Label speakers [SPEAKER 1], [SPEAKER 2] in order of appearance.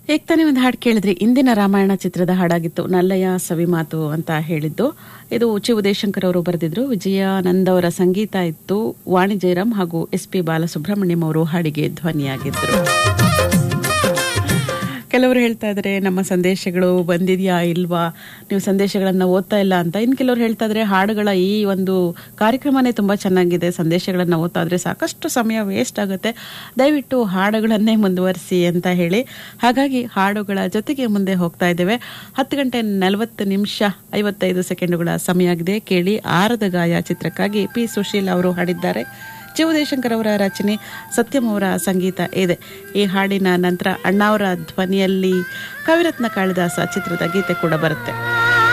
[SPEAKER 1] ಈಗ ತಾನೇ ಒಂದು ಹಾಡು ಕೇಳಿದ್ರಿ ಇಂದಿನ ರಾಮಾಯಣ ಚಿತ್ರದ ಹಾಡಾಗಿತ್ತು ನಲ್ಲಯ್ಯ ಸವಿಮಾತು ಅಂತ ಹೇಳಿದ್ದು ಇದು ಚಿ ಉದಯಶಂಕರ್ ಅವರು ಬರೆದಿದ್ರು ವಿಜಯಾನಂದ್ ಅವರ ಸಂಗೀತ ಇತ್ತು ವಾಣಿ ಜಯರಾಮ್ ಹಾಗೂ ಎಸ್ ಪಿ ಬಾಲಸುಬ್ರಹ್ಮಣ್ಯಂ ಅವರು ಹಾಡಿಗೆ ಧ್ವನಿಯಾಗಿದ್ರು ಕೆಲವರು ಹೇಳ್ತಾ ಇದ್ದಾರೆ ನಮ್ಮ ಸಂದೇಶಗಳು ಬಂದಿದೆಯಾ ಇಲ್ವಾ ನೀವು ಸಂದೇಶಗಳನ್ನು ಓದ್ತಾ ಇಲ್ಲ ಅಂತ ಇನ್ನು ಕೆಲವರು ಹೇಳ್ತಾ ಇದ್ದಾರೆ ಹಾಡುಗಳ ಈ ಒಂದು ಕಾರ್ಯಕ್ರಮನೇ ತುಂಬ ಚೆನ್ನಾಗಿದೆ ಸಂದೇಶಗಳನ್ನು ಓದ್ತಾ ಇದ್ರೆ ಸಾಕಷ್ಟು ಸಮಯ ವೇಸ್ಟ್ ಆಗುತ್ತೆ ದಯವಿಟ್ಟು ಹಾಡುಗಳನ್ನೇ ಮುಂದುವರಿಸಿ ಅಂತ ಹೇಳಿ ಹಾಗಾಗಿ ಹಾಡುಗಳ ಜೊತೆಗೆ ಮುಂದೆ ಹೋಗ್ತಾ ಇದ್ದೇವೆ ಹತ್ತು ಗಂಟೆ ನಲವತ್ತು ನಿಮಿಷ ಐವತ್ತೈದು ಸೆಕೆಂಡುಗಳ ಸಮಯ ಆಗಿದೆ ಕೇಳಿ ಆರದ ಗಾಯ ಚಿತ್ರಕ್ಕಾಗಿ ಪಿ ಸುಶೀಲ್ ಅವರು ಹಾಡಿದ್ದಾರೆ ಜಿ ಉದಯಶಂಕರ್ ಅವರ ರಚನೆ ಸತ್ಯಂ ಅವರ ಸಂಗೀತ ಇದೆ ಈ ಹಾಡಿನ ನಂತರ ಅಣ್ಣಾವರ ಧ್ವನಿಯಲ್ಲಿ ಕವಿರತ್ನ ಕಾಳಿದಾಸ ಚಿತ್ರದ ಗೀತೆ ಕೂಡ ಬರುತ್ತೆ